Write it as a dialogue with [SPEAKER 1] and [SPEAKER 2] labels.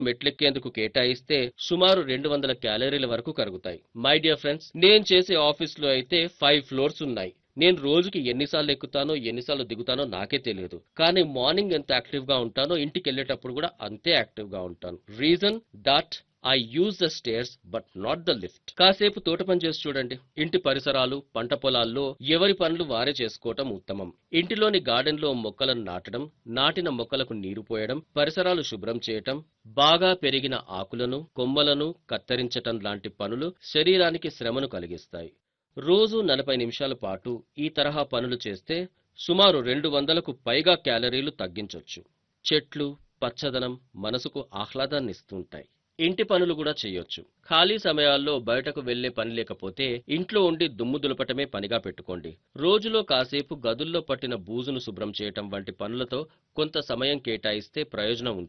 [SPEAKER 1] మెట్లెక్కేందుకు కేటాయిస్తే సుమారు రెండు వందల క్యాలరీల వరకు కరుగుతాయి మై డియర్ ఫ్రెండ్స్ నేను చేసే ఆఫీస్లో అయితే ఫైవ్ ఫ్లోర్స్ ఉన్నాయి నేను రోజుకి ఎన్నిసార్లు ఎక్కుతానో ఎన్నిసార్లు దిగుతానో నాకే తెలియదు కానీ మార్నింగ్ ఎంత యాక్టివ్ గా ఉంటానో ఇంటికి వెళ్ళేటప్పుడు కూడా అంతే యాక్టివ్ గా ఉంటాను reason that I use the stairs but not the lift కాసేపు తోట పని చేసి చూడండి ఇంటి పరిసరాలు పంట పొలాల్లో ఎవరి పనులు వారే చేసుకోవటం ఉత్తమం ఇంటిలోని గార్డెన్ లో మొక్కలను నాటడం నాటిన మొక్కలకు నీరు పోయడం పరిసరాలు శుభ్రం చేయటం బాగా పెరిగిన ఆకులను కొమ్మలను కత్తిరించటం లాంటి పనులు శరీరానికి శ్రమను కలిగిస్తాయి రోజు నలభై నిమిషాల పాటు ఈ తరహా పనులు చేస్తే సుమారు రెండు వందలకు పైగా క్యాలరీలు తగ్గించొచ్చు చెట్లు పచ్చదనం మనసుకు ఆహ్లాదాన్ని ఇస్తుంటాయి ఇంటి పనులు కూడా చేయొచ్చు ఖాళీ సమయాల్లో బయటకు వెళ్లే పని లేకపోతే ఇంట్లో ఉండి దుమ్ము దులపటమే పనిగా పెట్టుకోండి రోజులో కాసేపు గదుల్లో పట్టిన బూజును శుభ్రం చేయటం వంటి పనులతో కొంత సమయం కేటాయిస్తే ప్రయోజనం ఉంటుంది